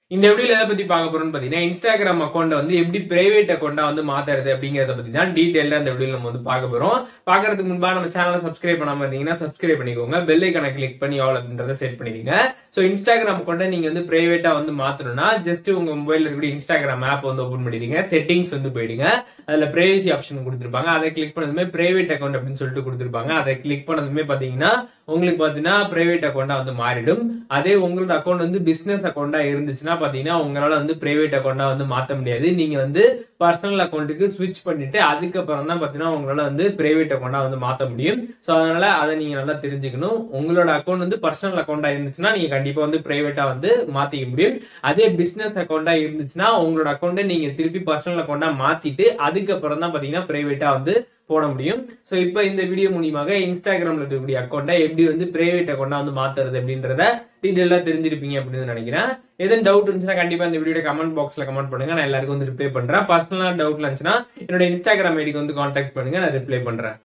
இந்த வீடியோல எதை பத்தி பார்க்க போறோம்னு பாத்தீங்கன்னா இன்ஸ்டாகிராம் அக்கௌண்ட் வந்து எப்படி பிரைவேட் அக்கௌண்டா வந்து மாத்துறது அப்படிங்கறத பத்தி தான் டீடைலா இந்த வீடியோல நம்ம வந்து பார்க்க போறோம் பாக்குறதுக்கு முன்பா நம்ம சேனலை சப்ஸ்கிரைப் பண்ணாம இருந்தீங்கன்னா சப்ஸ்கிரைப் பண்ணிக்கோங்க பெல் ஐக்கனை கிளிக் பண்ணி ஆல் அப்படின்றத செட் பண்ணிக்கோங்க சோ இன்ஸ்டாகிராம் அக்கௌண்ட்டை நீங்க வந்து பிரைவேட்டா வந்து மாத்தணும்னா ஜஸ்ட் உங்க மொபைல்ல இருக்கக்கூடிய இன்ஸ்டாகிராம் ஆப் வந்து ஓபன் பண்ணிடுங்க செட்டிங்ஸ் வந்து போயிடுங்க அதுல பிரைவசி ஆப்ஷன் கொடுத்துருப்பாங்க அதை கிளிக் பண்ணதுமே பிரைவேட் அக்கௌண்ட் அப்படின்னு சொல்லிட்டு கொடுத்துருப்பாங்க அதை கிளிக் பண்ணதுமே பாத்தீங்கன்னா உங்களுக்கு பாத்தீங்கன்னா பிரைவேட் அக்கௌண்டா வந்து மாறிடும் அதே உங்களோட அக்கௌண்ட் வந்து பிசினஸ் அக்கௌண்டா இருந்துச்சுன்னா பாத்தீங்கன்னா உங்களால வந்து பிரைவேட் அக்கௌண்டா வந்து மாத்த முடியாது நீங்க வந்து பர்சனல் அக்கௌண்ட்டுக்கு ஸ்விட்ச் பண்ணிட்டு அதுக்கப்புறம் தான் பாத்தீங்கன்னா உங்களால வந்து பிரைவேட் அக்கௌண்டா வந்து மாத்த முடியும் சோ அதனால அதை நீங்க நல்லா தெரிஞ்சுக்கணும் உங்களோட அக்கௌண்ட் வந்து பர்சனல் அக்கௌண்டா இருந்துச்சுன்னா நீங்க கண்டிப்பா வந்து பிரைவேட்டா வந்து மாத்திக்க முடியும் அதே பிசினஸ் அக்கௌண்டா இருந்துச்சுன்னா உங்களோட அக்கௌண்ட்டை நீங்க திருப்பி பர்சனல் அக்கௌண்டா மாத்திட்டு அதுக்கப்புறம் தான் பாத்தீங்கன்னா பிரைவேட்டா வந்து போட முடியும் ஸோ இப்போ இந்த வீடியோ மூலியமாக இன்ஸ்டாகிராம்ல இருக்கக்கூடிய அக்கௌண்ட்டை எப்படி வந்து பிரைவேட் அக்கௌண்டா வந்து மாத்துறது அப்படின்றத டீட்டெயிலாக தெரிஞ்சிருப்பீங்க அப்படின்னு நினைக்கிறேன் எதுவும் டவுட் இருந்துச்சுன்னா கண்டிப்பா இந்த வீடியோ கமெண்ட் பாக்ஸ்ல கமெண்ட் பண்ணுங்க நான் எல்லாருக்கும் வந்து ரிப்ளை பண்றேன் பர்சனலா டவுட்ல இருந்துச்சுன்னா என்னோட இன்ஸ்டாகிராம் ஐடிக்கு வந்து கான்டாக்ட் பண்ணுங்க நான் ரிப்ளை பண்றேன்